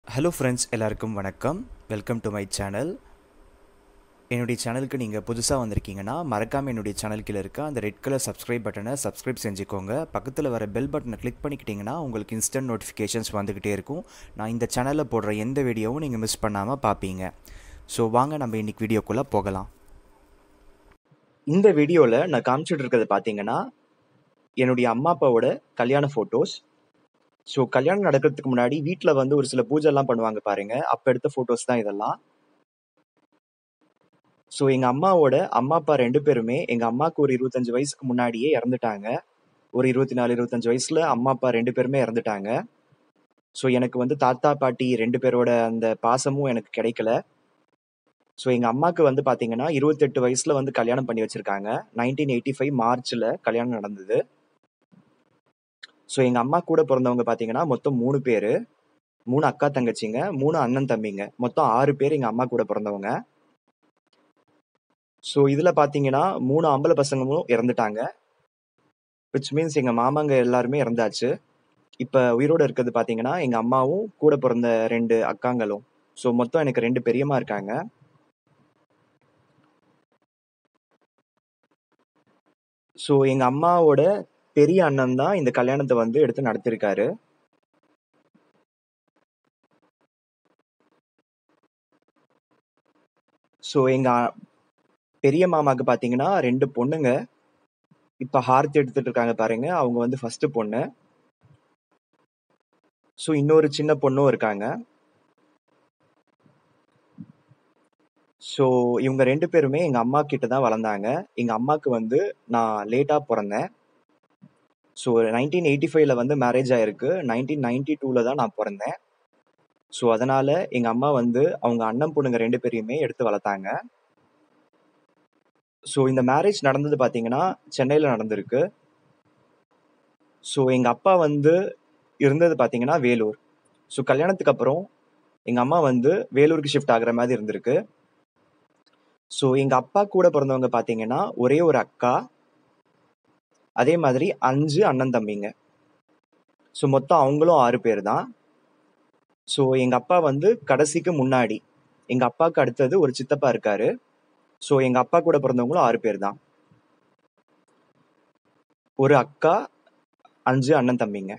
hello friends எல்லாருக்கும் வணக்கம் welcome to my channel என்னுடைய சேனலுக்கு நீங்கள் புதுசாக வந்திருக்கீங்கன்னா மறக்காமல் என்னுடைய சேனல் கீழே இருக்க அந்த ரெட் கலர் சப்ஸ்கிரைப் பட்டனை சப்ஸ்கிரைப் செஞ்சுக்கோங்க பக்கத்தில் வர பெல் பட்டனை கிளிக் பண்ணிக்கிட்டிங்கன்னா உங்களுக்கு இன்ஸ்டன்ட் நோட்டிஃபிகேஷன்ஸ் வந்துக்கிட்டே இருக்கும் நான் இந்த சேனலில் போடுற எந்த வீடியோவும் நீங்கள் மிஸ் பண்ணாமல் பார்ப்பீங்க ஸோ வாங்க நம்ம இன்னைக்கு வீடியோக்குள்ளே போகலாம் இந்த வீடியோவில் நான் காமிச்சிட்டு இருக்கிறது பார்த்தீங்கன்னா என்னுடைய அம்மா அப்பாவோட கல்யாண ஃபோட்டோஸ் ஸோ கல்யாணம் நடக்கிறதுக்கு முன்னாடி வீட்டில் வந்து ஒரு சில பூஜைலாம் பண்ணுவாங்க பாருங்க அப்போ எடுத்த ஃபோட்டோஸ் தான் இதெல்லாம் ஸோ எங்கள் அம்மாவோட அம்மா அப்பா ரெண்டு பேருமே எங்கள் அம்மாவுக்கு ஒரு இருபத்தஞ்சு வயசுக்கு முன்னாடியே இறந்துட்டாங்க ஒரு இருபத்தி நாலு இருபத்தஞ்சு வயசுல அம்மா அப்பா ரெண்டு பேருமே இறந்துட்டாங்க ஸோ எனக்கு வந்து தாத்தா பாட்டி ரெண்டு பேரோட அந்த பாசமும் எனக்கு கிடைக்கல ஸோ எங்கள் அம்மாவுக்கு வந்து பார்த்தீங்கன்னா இருபத்தெட்டு வயசில் வந்து கல்யாணம் பண்ணி வச்சுருக்காங்க நைன்டீன் எயிட்டி ஃபைவ் மார்ச்சில் கல்யாணம் நடந்தது ஸோ எங்கள் அம்மா கூட பிறந்தவங்க பார்த்தீங்கன்னா மொத்தம் மூணு பேர் மூணு அக்கா தங்கச்சிங்க மூணு அண்ணன் தம்பிங்க மொத்தம் ஆறு பேர் எங்கள் அம்மா கூட பிறந்தவங்க ஸோ இதில் பார்த்தீங்கன்னா மூணு ஆம்பளை பசங்களும் இறந்துட்டாங்க விச் மீன்ஸ் எங்கள் மாமாங்க எல்லாருமே இறந்தாச்சு இப்போ உயிரோடு இருக்கிறது பார்த்தீங்கன்னா எங்கள் அம்மாவும் கூட பிறந்த ரெண்டு அக்காங்களும் ஸோ மொத்தம் எனக்கு ரெண்டு பெரியம்மா இருக்காங்க ஸோ எங்கள் அம்மாவோட பெரிய அண்ணன் தான் இந்த கல்யாணத்தை வந்து எடுத்து நடத்திருக்காரு ஸோ எங்கள் பெரிய மாமாக்கு பார்த்தீங்கன்னா ரெண்டு பொண்ணுங்க இப்போ ஹார்த் எடுத்துட்டு இருக்காங்க பாருங்க அவங்க வந்து ஃபர்ஸ்ட் பொண்ணு ஸோ இன்னொரு சின்ன பொண்ணும் இருக்காங்க ஸோ இவங்க ரெண்டு பேருமே எங்கள் அம்மா கிட்ட தான் வளர்ந்தாங்க எங்கள் அம்மாவுக்கு வந்து நான் லேட்டாக பிறந்தேன் ஸோ நைன்டீன் எயிட்டி ஃபைவ்ல வந்து மேரேஜ் ஆயிருக்கு நைன்டீன் நைன்டி டூவில் தான் நான் பிறந்தேன் ஸோ அதனால் எங்கள் அம்மா வந்து அவங்க அண்ணன் பொண்ணுங்க ரெண்டு பேரையுமே எடுத்து வளர்த்தாங்க ஸோ இந்த மேரேஜ் நடந்தது பார்த்தீங்கன்னா சென்னையில் நடந்திருக்கு ஸோ எங்கள் அப்பா வந்து இருந்தது பார்த்தீங்கன்னா வேலூர் ஸோ கல்யாணத்துக்கு அப்புறம் எங்கள் அம்மா வந்து வேலூருக்கு ஷிஃப்ட் ஆகுற மாதிரி இருந்திருக்கு ஸோ எங்கள் அப்பா கூட பிறந்தவங்க பார்த்தீங்கன்னா ஒரே ஒரு அக்கா அதே மாதிரி அஞ்சு அண்ணன் தம்பிங்க ஸோ மொத்தம் அவங்களும் ஆறு பேர் தான் ஸோ எங்கள் அப்பா வந்து கடைசிக்கு முன்னாடி எங்கள் அப்பாவுக்கு அடுத்தது ஒரு சித்தப்பா இருக்காரு ஸோ எங்கள் அப்பா கூட பிறந்தவங்களும் ஆறு பேர் தான் ஒரு அக்கா அஞ்சு அண்ணன் தம்பிங்க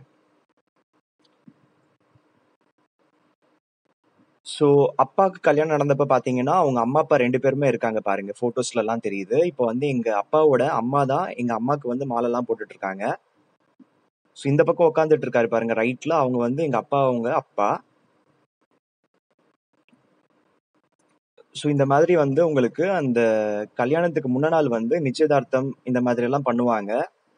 ஸோ அப்பாவுக்கு கல்யாணம் நடந்தப்ப பார்த்தீங்கன்னா அவங்க அம்மா அப்பா ரெண்டு பேருமே இருக்காங்க பாருங்க ஃபோட்டோஸ்ல எல்லாம் தெரியுது இப்போ வந்து எங்க அப்பாவோட அம்மா தான் எங்க அம்மாவுக்கு வந்து மாலைலாம் போட்டுட்டு இருக்காங்க ஸோ இந்த பக்கம் உட்காந்துட்டு இருக்காரு பாருங்க ரைட்ல அவங்க வந்து எங்க அப்பா அவங்க அப்பா ஸோ இந்த மாதிரி வந்து உங்களுக்கு அந்த கல்யாணத்துக்கு முன்ன நாள் வந்து நிச்சயதார்த்தம் இந்த மாதிரி எல்லாம் பண்ணுவாங்க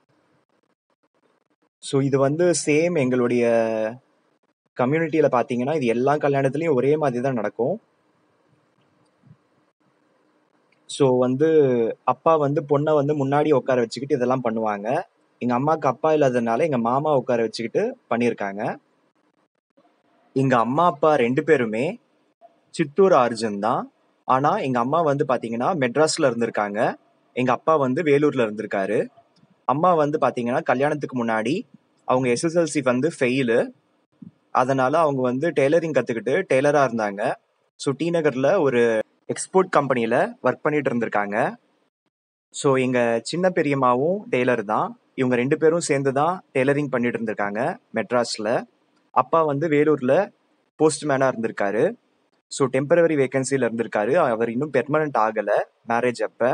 ஸோ இது வந்து சேம் எங்களுடைய கம்யூனிட்டியில பாத்தீங்கன்னா இது எல்லா கல்யாணத்துலயும் ஒரே மாதிரி தான் நடக்கும் ஸோ வந்து அப்பா வந்து பொண்ணை வந்து முன்னாடி உட்கார வச்சுக்கிட்டு இதெல்லாம் பண்ணுவாங்க எங்க அம்மாவுக்கு அப்பா இல்லாததுனால எங்க மாமா உட்கார வச்சுக்கிட்டு பண்ணியிருக்காங்க எங்க அம்மா அப்பா ரெண்டு பேருமே சித்தூர் ஆர்ஜன் தான் ஆனா எங்க அம்மா வந்து பாத்தீங்கன்னா மெட்ராஸ்ல இருந்திருக்காங்க எங்க அப்பா வந்து வேலூர்ல இருந்திருக்காரு அம்மா வந்து பாத்தீங்கன்னா கல்யாணத்துக்கு முன்னாடி அவங்க எஸ்எஸ்எல்சி வந்து ஃபெயிலு அதனால அவங்க வந்து டெய்லரிங் கத்துக்கிட்டு டெய்லரா இருந்தாங்க ஸோ டி நகர்ல ஒரு எக்ஸ்போர்ட் கம்பெனியில ஒர்க் பண்ணிட்டு இருந்திருக்காங்க ஸோ எங்க சின்ன பெரியம்மாவும் டெய்லர் தான் இவங்க ரெண்டு பேரும் சேர்ந்து தான் டெய்லரிங் பண்ணிட்டு இருந்திருக்காங்க மெட்ராஸ்ல அப்பா வந்து வேலூர்ல போஸ்ட்மேனா இருந்திருக்காரு ஸோ டெம்பரவரி வேகன்சில இருந்திருக்காரு அவர் இன்னும் பெர்மனன்ட் ஆகல மேரேஜ் அப்ப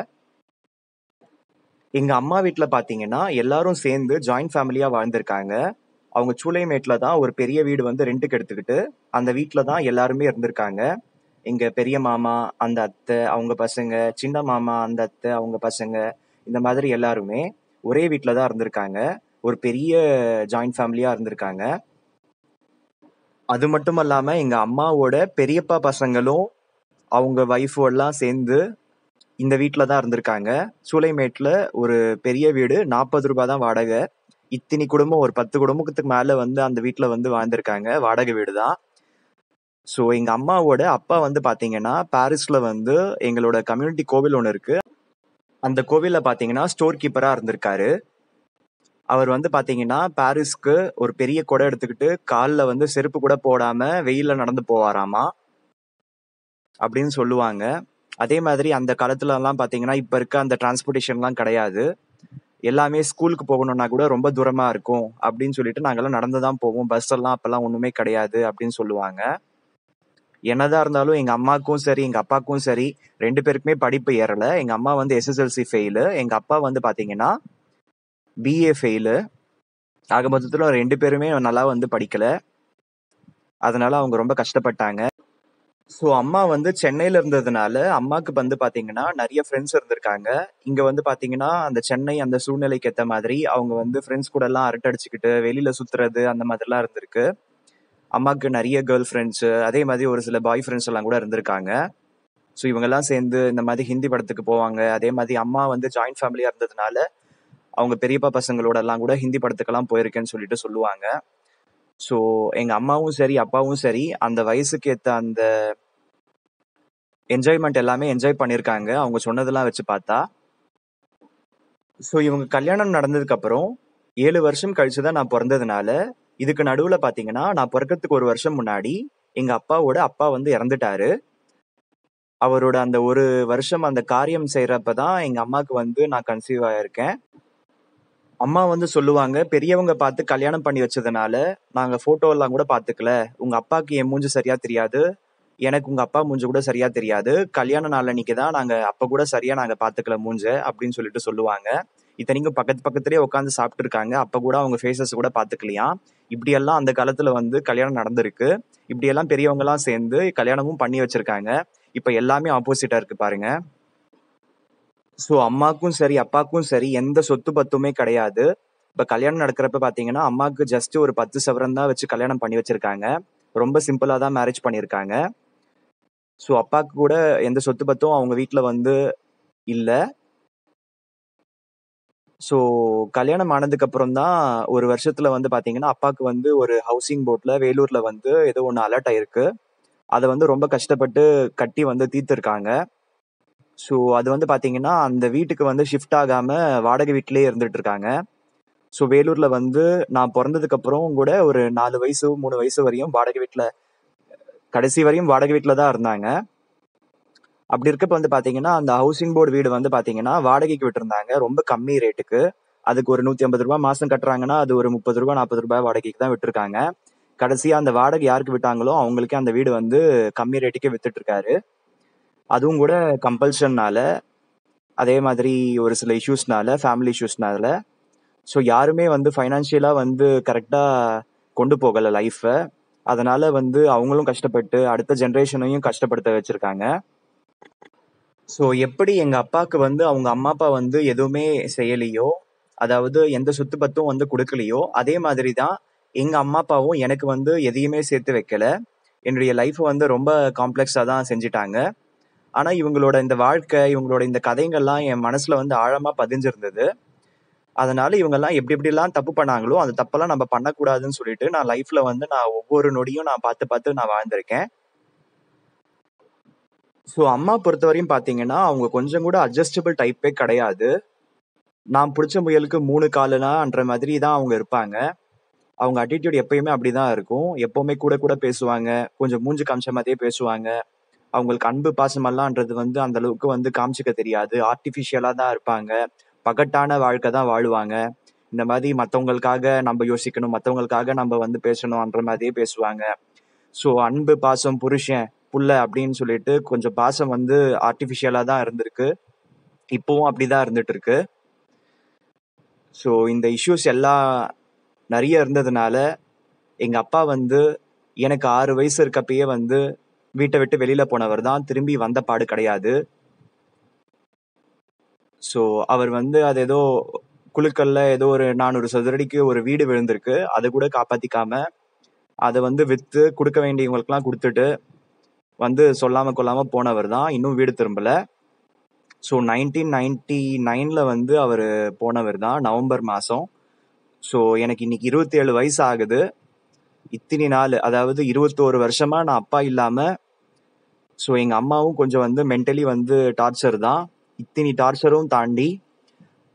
எங்க அம்மா வீட்ல பாத்தீங்கன்னா எல்லாரும் சேர்ந்து ஜாயிண்ட் ஃபேமிலியா வாழ்ந்திருக்காங்க அவங்க சூளைமேட்ல தான் ஒரு பெரிய வீடு வந்து ரெண்டுக்கு எடுத்துக்கிட்டு அந்த வீட்ல தான் எல்லாருமே இருந்திருக்காங்க எங்க பெரிய மாமா அந்த அத்தை அவங்க பசங்க சின்ன மாமா அந்த அத்தை அவங்க பசங்க இந்த மாதிரி எல்லாருமே ஒரே வீட்ல தான் இருந்திருக்காங்க ஒரு பெரிய ஜாயிண்ட் ஃபேமிலியா இருந்திருக்காங்க அது மட்டும் இல்லாம எங்க அம்மாவோட பெரியப்பா பசங்களும் அவங்க ஒய்ஃபோடலாம் சேர்ந்து இந்த வீட்ல தான் இருந்திருக்காங்க சூளைமேட்ல ஒரு பெரிய வீடு நாற்பது ரூபாய் தான் வாடகை இத்தினி குடும்பம் ஒரு பத்து குடும்பத்துக்கு மேல வந்து அந்த வீட்ல வந்து வாழ்ந்திருக்காங்க வாடகை வீடு தான் ஸோ எங்க அம்மாவோட அப்பா வந்து பாத்தீங்கன்னா பாரிஸ்ல வந்து எங்களோட கம்யூனிட்டி கோவில் ஒன்று இருக்கு அந்த கோவில்ல பாத்தீங்கன்னா ஸ்டோர் கீப்பரா இருந்திருக்காரு அவர் வந்து பாத்தீங்கன்னா பாரிஸ்க்கு ஒரு பெரிய குடை எடுத்துக்கிட்டு கால்ல வந்து செருப்பு கூட போடாம வெயில்ல நடந்து போவாராமா அப்படின்னு சொல்லுவாங்க அதே மாதிரி அந்த காலத்துல எல்லாம் பாத்தீங்கன்னா இப்ப இருக்க அந்த டிரான்ஸ்போர்டேஷன்லாம் கிடையாது எல்லாமே ஸ்கூலுக்கு போகணும்னா கூட ரொம்ப தூரமா இருக்கும் அப்படின்னு சொல்லிட்டு நாங்கெல்லாம் நடந்து தான் போவோம் பஸ் எல்லாம் அப்பெல்லாம் ஒண்ணுமே கிடையாது அப்படின்னு சொல்லுவாங்க என்னதான் இருந்தாலும் எங்க அம்மாக்கும் சரி எங்க அப்பாக்கும் சரி ரெண்டு பேருக்குமே படிப்பு ஏறல எங்க அம்மா வந்து எஸ்எஸ்எல்சி ஃபெயிலு எங்க அப்பா வந்து பாத்தீங்கன்னா பிஏ ஃபெயிலு ஆக மொத்தத்துல ரெண்டு பேருமே நல்லா வந்து படிக்கல அதனால அவங்க ரொம்ப கஷ்டப்பட்டாங்க ஸோ அம்மா வந்து சென்னையில இருந்ததுனால அம்மாக்கு வந்து பாத்தீங்கன்னா நிறைய ஃப்ரெண்ட்ஸ் இருந்திருக்காங்க இங்க வந்து பாத்தீங்கன்னா அந்த சென்னை அந்த சூழ்நிலைக்கு ஏத்த மாதிரி அவங்க வந்து ஃப்ரெண்ட்ஸ் கூட எல்லாம் அரட்டை அடிச்சுக்கிட்டு வெளியில சுத்துறது அந்த மாதிரிலாம் இருந்திருக்கு அம்மாக்கு நிறைய கேர்ள் ஃப்ரெண்ட்ஸ் அதே மாதிரி ஒரு சில பாய் ஃப்ரெண்ட்ஸ் எல்லாம் கூட இருந்திருக்காங்க ஸோ இவங்கெல்லாம் சேர்ந்து இந்த மாதிரி ஹிந்தி படத்துக்கு போவாங்க அதே மாதிரி அம்மா வந்து ஜாயிண்ட் ஃபேமிலியா இருந்ததுனால அவங்க பெரியப்பா பசங்களோட எல்லாம் கூட ஹிந்தி படத்துக்கெல்லாம் போயிருக்கேன்னு சொல்லிட்டு சொல்லுவாங்க ஸோ எங்க அம்மாவும் சரி அப்பாவும் சரி அந்த வயசுக்கு ஏத்த அந்த என்ஜாய்மெண்ட் எல்லாமே என்ஜாய் பண்ணியிருக்காங்க அவங்க சொன்னதெல்லாம் வச்சு பார்த்தா ஸோ இவங்க கல்யாணம் நடந்ததுக்கு அப்புறம் ஏழு வருஷம் கழிச்சு தான் நான் பிறந்ததுனால இதுக்கு நடுவுல பாத்தீங்கன்னா நான் பிறக்கிறதுக்கு ஒரு வருஷம் முன்னாடி எங்க அப்பாவோட அப்பா வந்து இறந்துட்டாரு அவரோட அந்த ஒரு வருஷம் அந்த காரியம் செய்யறப்பதான் எங்க அம்மாக்கு வந்து நான் கன்சீவ் ஆயிருக்கேன் அம்மா வந்து சொல்லுவாங்க பெரியவங்க பார்த்து கல்யாணம் பண்ணி வச்சதுனால நாங்க போட்டோ எல்லாம் கூட பாத்துக்கல உங்க அப்பாக்கு என் மூஞ்சி சரியா தெரியாது எனக்கு உங்க அப்பா மூஞ்சி கூட சரியா தெரியாது கல்யாண நாள் அன்னைக்கு தான் நாங்க அப்ப கூட சரியா நாங்க பாத்துக்கல மூஞ்ச அப்படின்னு சொல்லிட்டு சொல்லுவாங்க இத்தனைக்கும் பக்கத்து பக்கத்துலயே உட்காந்து சாப்பிட்டு இருக்காங்க அப்ப கூட அவங்க ஃபேஸஸ் கூட பாத்துக்கலையாம் இப்படியெல்லாம் அந்த காலத்துல வந்து கல்யாணம் நடந்திருக்கு இப்படியெல்லாம் பெரியவங்க எல்லாம் சேர்ந்து கல்யாணமும் பண்ணி வச்சிருக்காங்க இப்ப எல்லாமே ஆப்போசிட்டா இருக்கு பாருங்க ஸோ அம்மாக்கும் சரி அப்பாக்கும் சரி எந்த சொத்து பத்துமே கிடையாது இப்ப கல்யாணம் நடக்கிறப்ப பாத்தீங்கன்னா அம்மாக்கு ஜஸ்ட் ஒரு பத்து சவரம் தான் வச்சு கல்யாணம் பண்ணி வச்சிருக்காங்க ரொம்ப சிம்பிளா தான் மேரேஜ் பண்ணியிருக்காங்க ஸோ அப்பாக்கு கூட எந்த சொத்து பத்தும் அவங்க வீட்ல வந்து இல்ல ஸோ கல்யாணம் ஆனதுக்கு அப்புறம் தான் ஒரு வருஷத்துல வந்து பாத்தீங்கன்னா அப்பாக்கு வந்து ஒரு ஹவுசிங் போர்ட்ல வேலூர்ல வந்து ஏதோ ஒன்று அலர்ட் ஆயிருக்கு அதை வந்து ரொம்ப கஷ்டப்பட்டு கட்டி வந்து தீர்த்திருக்காங்க ஸோ அது வந்து பாத்தீங்கன்னா அந்த வீட்டுக்கு வந்து ஷிஃப்ட் ஆகாம வாடகை வீட்டிலேயே இருந்துட்டு இருக்காங்க ஸோ வேலூர்ல வந்து நான் பிறந்ததுக்கு அப்புறம் கூட ஒரு நாலு வயசு மூணு வயசு வரையும் வாடகை வீட்டில் கடைசி வரையும் வாடகை வீட்டில் தான் இருந்தாங்க அப்படி இருக்கப்ப வந்து பாத்தீங்கன்னா அந்த ஹவுசிங் போர்டு வீடு வந்து பாத்தீங்கன்னா வாடகைக்கு விட்டுருந்தாங்க ரொம்ப கம்மி ரேட்டுக்கு அதுக்கு ஒரு நூத்தி ஐம்பது ரூபாய் மாசம் கட்டுறாங்கன்னா அது ஒரு முப்பது ரூபாய் நாற்பது ரூபாய் வாடகைக்கு தான் விட்டுருக்காங்க கடைசியா அந்த வாடகை யாருக்கு விட்டாங்களோ அவங்களுக்கே அந்த வீடு வந்து கம்மி ரேட்டுக்கே வித்துட்டு இருக்காரு அதுவும் கூட கம்பல்ஷன்னால அதே மாதிரி ஒரு சில இஷ்யூஸ்னால ஃபேமிலி இஷ்யூஸ்னால ஸோ யாருமே வந்து ஃபைனான்சியலா வந்து கரெக்டா கொண்டு போகல லைஃப்பை அதனால வந்து அவங்களும் கஷ்டப்பட்டு அடுத்த ஜென்ரேஷனையும் கஷ்டப்படுத்த வச்சிருக்காங்க ஸோ எப்படி எங்க அப்பாக்கு வந்து அவங்க அம்மா அப்பா வந்து எதுவுமே செய்யலையோ அதாவது எந்த சொத்து பத்தும் வந்து கொடுக்கலையோ அதே மாதிரி தான் எங்க அம்மா அப்பாவும் எனக்கு வந்து எதையுமே சேர்த்து வைக்கல என்னுடைய லைஃப் வந்து ரொம்ப காம்ப்ளெக்ஸா தான் செஞ்சுட்டாங்க ஆனா இவங்களோட இந்த வாழ்க்கை இவங்களோட இந்த கதைகள்லாம் என் மனசுல வந்து ஆழமா பதிஞ்சிருந்தது அதனால இவங்கெல்லாம் எப்படி எப்படிலாம் தப்பு பண்ணாங்களோ அந்த தப்பெல்லாம் நம்ம பண்ணக்கூடாதுன்னு சொல்லிட்டு நான் லைஃப்ல வந்து நான் ஒவ்வொரு நொடியும் நான் பார்த்து பார்த்து நான் வாழ்ந்திருக்கேன் ஸோ அம்மா பொறுத்தவரையும் பாத்தீங்கன்னா அவங்க கொஞ்சம் கூட அட்ஜஸ்டபிள் டைப்பே கிடையாது நான் பிடிச்ச முயலுக்கு மூணு காலுனான்ற மாதிரி தான் அவங்க இருப்பாங்க அவங்க அட்டிடியூட் எப்பயுமே அப்படிதான் இருக்கும் எப்பவுமே கூட கூட பேசுவாங்க கொஞ்சம் மூஞ்சி காமிச்ச மாதிரியே பேசுவாங்க அவங்களுக்கு அன்பு பாசமெல்லாம்ன்றது வந்து அந்த அளவுக்கு வந்து காமிச்சிக்க தெரியாது ஆர்டிஃபிஷியலா தான் இருப்பாங்க பகட்டான வாழ்க்கை தான் வாழுவாங்க இந்த மாதிரி மத்தவங்களுக்காக நம்ம யோசிக்கணும் மத்தவங்களுக்காக நம்ம வந்து பேசணும்ன்ற மாதிரியே பேசுவாங்க ஸோ அன்பு பாசம் புருஷன் புள்ள அப்படின்னு சொல்லிட்டு கொஞ்சம் பாசம் வந்து ஆர்டிஃபிஷியலா தான் இருந்திருக்கு இப்பவும் அப்படிதான் இருந்துட்டு இருக்கு ஸோ இந்த இஷ்யூஸ் எல்லாம் நிறைய இருந்ததுனால எங்க அப்பா வந்து எனக்கு ஆறு வயசு இருக்கப்பயே வந்து வீட்டை விட்டு வெளியில போனவர் தான் திரும்பி வந்த பாடு கிடையாது ஸோ அவர் வந்து அது ஏதோ குழுக்கள்ல ஏதோ ஒரு நானூறு சதுரடிக்கு ஒரு வீடு விழுந்திருக்கு அதை கூட காப்பாத்திக்காம அதை வந்து வித்து கொடுக்க வேண்டியவங்களுக்குலாம் கொடுத்துட்டு வந்து சொல்லாம கொள்ளாம போனவர் தான் இன்னும் வீடு திரும்பல ஸோ நைன்டீன் நைன்டி நைன்ல வந்து அவர் போனவர் தான் நவம்பர் மாசம் ஸோ எனக்கு இன்னைக்கு இருபத்தி ஏழு வயசு ஆகுது இத்தனை நாள் அதாவது இருபத்தோரு வருஷமா நான் அப்பா இல்லாம ஸோ எங்க அம்மாவும் கொஞ்சம் வந்து மென்டலி வந்து டார்ச்சர் தான் இத்தனி டார்ச்சரும் தாண்டி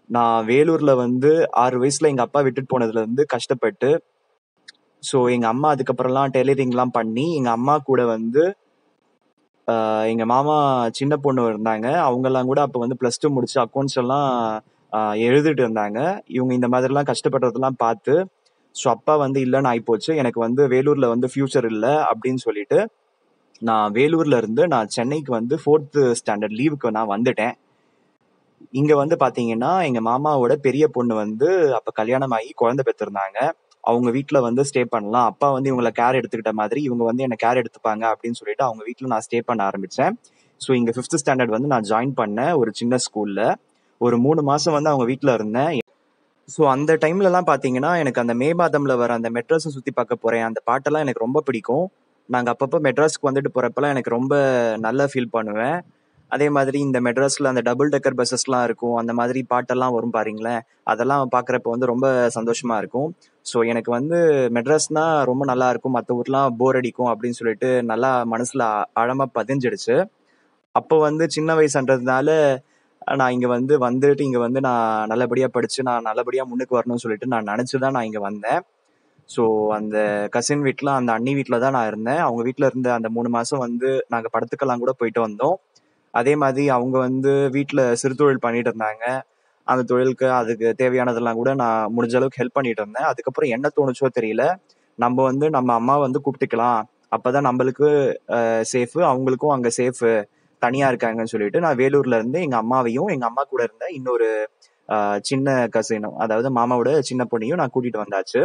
நான் வேலூர்ல வந்து ஆறு வயசுல எங்க அப்பா விட்டுட்டு போனதுல இருந்து கஷ்டப்பட்டு ஸோ எங்க அம்மா அதுக்கப்புறம்லாம் டெய்லரிங்லாம் பண்ணி எங்க அம்மா கூட வந்து ஆஹ் எங்க மாமா சின்ன பொண்ணு இருந்தாங்க அவங்கெல்லாம் கூட அப்போ வந்து ப்ளஸ் டூ முடிச்சு அக்கௌண்ட்ஸ் எல்லாம் ஆஹ் எழுதிட்டு இருந்தாங்க இவங்க இந்த மாதிரிலாம் கஷ்டப்படுறதெல்லாம் பார்த்து ஸோ அப்பா வந்து இல்லைன்னு ஆயிப்போச்சு எனக்கு வந்து வேலூர்ல வந்து ஃபியூச்சர் இல்லை அப்படின்னு சொல்லிட்டு நான் வேலூர்ல இருந்து நான் சென்னைக்கு வந்து ஃபோர்த்து ஸ்டாண்டர்ட் லீவுக்கு நான் வந்துட்டேன் இங்க வந்து பாத்தீங்கன்னா எங்க மாமாவோட பெரிய பொண்ணு வந்து அப்ப கல்யாணம் ஆகி குழந்தை பெற்றிருந்தாங்க அவங்க வீட்ல வந்து ஸ்டே பண்ணலாம் அப்பா வந்து இவங்கள கேர் எடுத்துக்கிட்ட மாதிரி இவங்க வந்து என்ன கேர் எடுத்துப்பாங்க அப்படின்னு சொல்லிட்டு அவங்க வீட்ல நான் ஸ்டே பண்ண ஆரம்பிச்சேன் ஸோ இங்க ஃபிஃப்த் ஸ்டாண்டர்ட் வந்து நான் ஜாயின் பண்ணேன் ஒரு சின்ன ஸ்கூல்ல ஒரு மூணு மாசம் வந்து அவங்க வீட்ல இருந்தேன் ஸோ அந்த டைம்ல எல்லாம் பாத்தீங்கன்னா எனக்கு அந்த மே மாதம்ல வர அந்த மெட்ராஸை சுத்தி பார்க்க போறேன் அந்த பாட்டெல்லாம் எனக்கு ரொம்ப பிடிக்கும் நாங்க அப்பப்போ மெட்ராஸ்க்கு வந்துட்டு போறப்பெல்லாம் எனக்கு ரொம்ப நல்லா ஃபீல் பண்ணுவேன் அதே மாதிரி இந்த மெட்ராஸ்ல அந்த டபுள் டெக்கர் பஸ்ஸஸ்லாம் இருக்கும் அந்த மாதிரி பாட்டெல்லாம் வரும் பாருங்களேன் அதெல்லாம் பார்க்குறப்ப வந்து ரொம்ப சந்தோஷமா இருக்கும் ஸோ எனக்கு வந்து மெட்ராஸ்னா ரொம்ப நல்லா இருக்கும் மற்ற ஊர்லாம் போர் அடிக்கும் அப்படின்னு சொல்லிட்டு நல்லா மனசுல ஆ- ஆழமா பதிஞ்சிடுச்சு அப்போ வந்து சின்ன வயசுன்றதுனால நான் இங்க வந்து வந்துட்டு இங்க வந்து நான் நல்லபடியா படிச்சு நான் நல்லபடியா முன்னுக்கு வரணும்னு சொல்லிட்டு நான் நினைச்சுதான் நான் இங்க வந்தேன் ஸோ அந்த கசின் வீட்ல அந்த அண்ணி வீட்ல தான் நான் இருந்தேன் அவங்க வீட்ல இருந்த அந்த மூணு மாசம் வந்து நாங்க படத்துக்கெல்லாம் கூட போயிட்டு வந்தோம் அதே மாதிரி அவங்க வந்து வீட்ல சிறு தொழில் பண்ணிட்டு இருந்தாங்க அந்த தொழிலுக்கு அதுக்கு தேவையானதெல்லாம் கூட நான் முடிஞ்ச அளவுக்கு ஹெல்ப் பண்ணிட்டு இருந்தேன் அதுக்கப்புறம் என்ன தோணுச்சோ தெரியல நம்ம வந்து நம்ம அம்மா வந்து கூப்பிட்டுக்கலாம் அப்பதான் நம்மளுக்கு சேஃப் அவங்களுக்கும் அங்க சேஃப் தனியா இருக்காங்கன்னு சொல்லிட்டு நான் வேலூர்ல இருந்து எங்க அம்மாவையும் எங்க அம்மா கூட இருந்த இன்னொரு அஹ், சின்ன கசினும் அதாவது மாமாவோட சின்ன பொண்ணையும் நான் கூட்டிட்டு வந்தாச்சு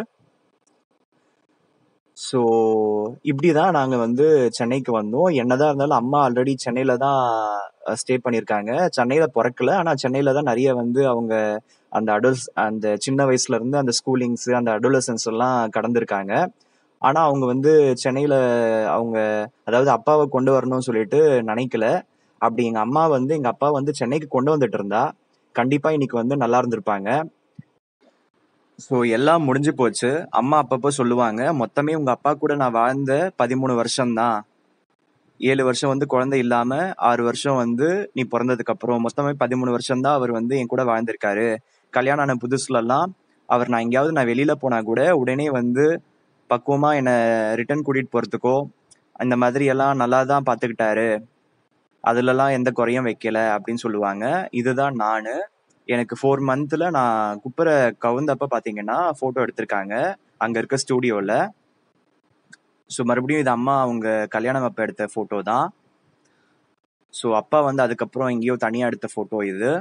ஸோ இப்படிதான் நாங்க வந்து சென்னைக்கு வந்தோம் என்னதான் இருந்தாலும் அம்மா ஆல்ரெடி சென்னையில தான் ஸ்டே பண்ணியிருக்காங்க சென்னையில பிறக்கல ஆனா சென்னையில தான் நிறைய வந்து அவங்க அந்த அடல்ஸ் அந்த சின்ன வயசுல இருந்து அந்த ஸ்கூலிங்ஸ் அந்த அடோலசன்ஸ் எல்லாம் கடந்திருக்காங்க ஆனா அவங்க வந்து சென்னையில அவங்க அதாவது அப்பாவை கொண்டு வரணும்னு சொல்லிட்டு நினைக்கல அப்படி எங்க அம்மா வந்து எங்க அப்பா வந்து சென்னைக்கு கொண்டு வந்துட்டு இருந்தா கண்டிப்பா இன்னைக்கு வந்து நல்லா இருந்திருப்பாங்க ஸோ எல்லாம் முடிஞ்சு போச்சு அம்மா அப்பப்போ சொல்லுவாங்க மொத்தமே உங்க அப்பா கூட நான் வாழ்ந்த பதிமூணு வருஷம்தான் ஏழு வருஷம் வந்து குழந்தை இல்லாம ஆறு வருஷம் வந்து நீ பிறந்ததுக்கு அப்புறம் மொத்தமே பதிமூணு வருஷம் தான் அவர் வந்து என் கூட வாழ்ந்திருக்காரு கல்யாணம் ஆன புதுசுல எல்லாம் அவர் நான் எங்கேயாவது நான் வெளியில போனா கூட உடனே வந்து பக்குவமா என்னை ரிட்டர்ன் கூட்டிட்டு போறதுக்கோ இந்த மாதிரி எல்லாம் நல்லா தான் பாத்துக்கிட்டாரு அதுலலாம் எந்த குறையும் வைக்கல அப்படின்னு சொல்லுவாங்க இதுதான் நானு எனக்கு ஃபோர் மந்த்ல நான் குப்புற கவுந்தப்ப பாத்தீங்கன்னா போட்டோ எடுத்திருக்காங்க அங்க இருக்க ஸ்டூடியோல ஸோ மறுபடியும் இது அம்மா அவங்க கல்யாணம் அப்ப எடுத்த போட்டோ தான் ஸோ அப்பா வந்து அதுக்கப்புறம் எங்கேயோ தனியா எடுத்த போட்டோ இது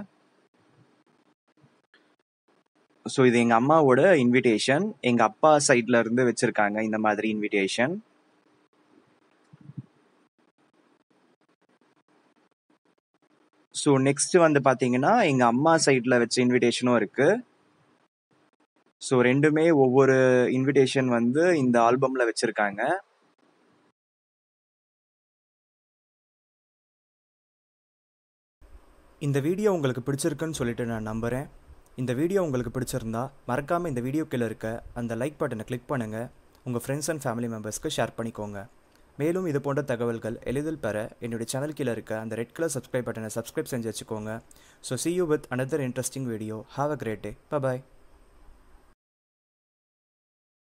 ஸோ இது எங்க அம்மாவோட இன்விடேஷன் எங்க அப்பா சைட்ல இருந்து வச்சிருக்காங்க இந்த மாதிரி இன்விடேஷன் ஸோ நெக்ஸ்ட் வந்து பாத்தீங்கன்னா எங்க அம்மா சைட்ல வச்ச இன்விடேஷனும் இருக்கு ஸோ ரெண்டுமே ஒவ்வொரு இன்விடேஷன் வந்து இந்த ஆல்பம்ல வச்சிருக்காங்க இந்த வீடியோ உங்களுக்கு பிடிச்சிருக்குன்னு சொல்லிட்டு நான் நம்புகிறேன் இந்த வீடியோ உங்களுக்கு பிடிச்சிருந்தா மறக்காமல் இந்த வீடியோ கீழே இருக்க அந்த லைக் பட்டனை கிளிக் பண்ணுங்கள் உங்கள் ஃப்ரெண்ட்ஸ் அண்ட் ஃபேமிலி மெம்பர்ஸ்க்கு ஷேர் பண்ணிக்கோங்க மேலும் இது போன்ற தகவல்கள் எளிதில் பெற என்னுடைய சேனல் கீழே இருக்க அந்த ரெட் கலர் சப்ஸ்கிரைப் பட்டனை சப்ஸ்கிரைப் செஞ்சு வச்சுக்கோங்க so see you with another interesting video have a great day bye bye